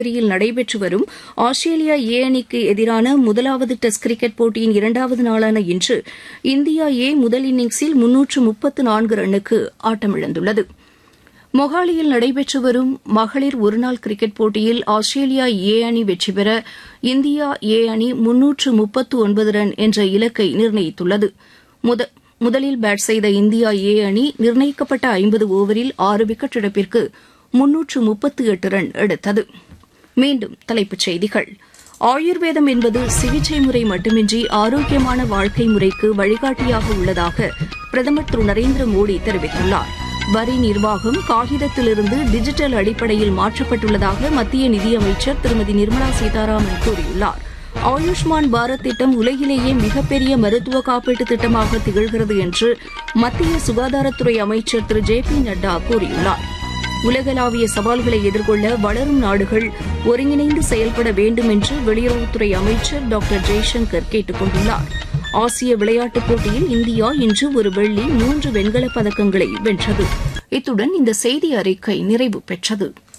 நகரில் நடைபெற்று வரும் ஆஸ்திரேலியா ஏ அணிக்கு எதிரான முதலாவது டெஸ்ட் கிரிக்கெட் போட்டியின் இரண்டாவது நாளான இன்று இந்தியா ஏ முதல் இன்னிங்ஸில் முன்னூற்று முப்பத்து நான்கு ரன்னுக்கு ஆட்டமிழந்துள்ளது மொஹாலியில் நடைபெற்று வரும் மகளிர் ஒருநாள் கிரிக்கெட் போட்டியில் ஆஸ்திரேலியா ஏ அணி வெற்றி பெற இந்தியா ஏ அணி முன்னூற்று முப்பத்து ஒன்பது ரன் என்ற இலக்கை நிர்ணயித்துள்ளது முதலில் பேட் செய்த இந்தியா ஏ அணி நிர்ணயிக்கப்பட்ட ஐம்பது ஓவரில் ஆறு விக்கெட் இழப்பிற்கு முன்னூற்று முப்பத்து எட்டு ரன் எடுத்தது மீண்டும் தலைப்புச் செய்திகள் ஆயுர்வேதம் என்பது சிகிச்சை முறை மட்டுமின்றி ஆரோக்கியமான வாழ்க்கை முறைக்கு வழிகாட்டியாக உள்ளதாக பிரதமர் திரு நரேந்திர மோடி தெரிவித்துள்ளார் வரி நிர்வாகம் காகிதத்திலிருந்து டிஜிட்டல் அடிப்படையில் மாற்றப்பட்டுள்ளதாக மத்திய நிதியமைச்சர் திருமதி நிர்மலா சீதாராமன் கூறியுள்ளார் ஆயுஷ்மான் பாரத் திட்டம் உலகிலேயே மிகப்பெரிய மருத்துவ காப்பீட்டு திட்டமாக திகழ்கிறது என்று மத்திய சுகாதாரத்துறை அமைச்சர் திரு ஜே பி நட்டா கூறியுள்ளார் உலகளாவிய சவால்களை எதிர்கொள்ள வளரும் நாடுகள் ஒருங்கிணைந்து செயல்பட வேண்டும் என்று வெளியுறவுத்துறை அமைச்சர் டாக்டர் ஜெய்சங்கர் கேட்டுக் கொண்டுள்ளார் ஆசிய விளையாட்டுப் போட்டியில் இந்தியா இன்று ஒரு வெள்ளி மூன்று வெண்கலப் பதக்கங்களை வென்றது இத்துடன் இந்த செய்தி அறிக்கை நிறைவு பெற்றது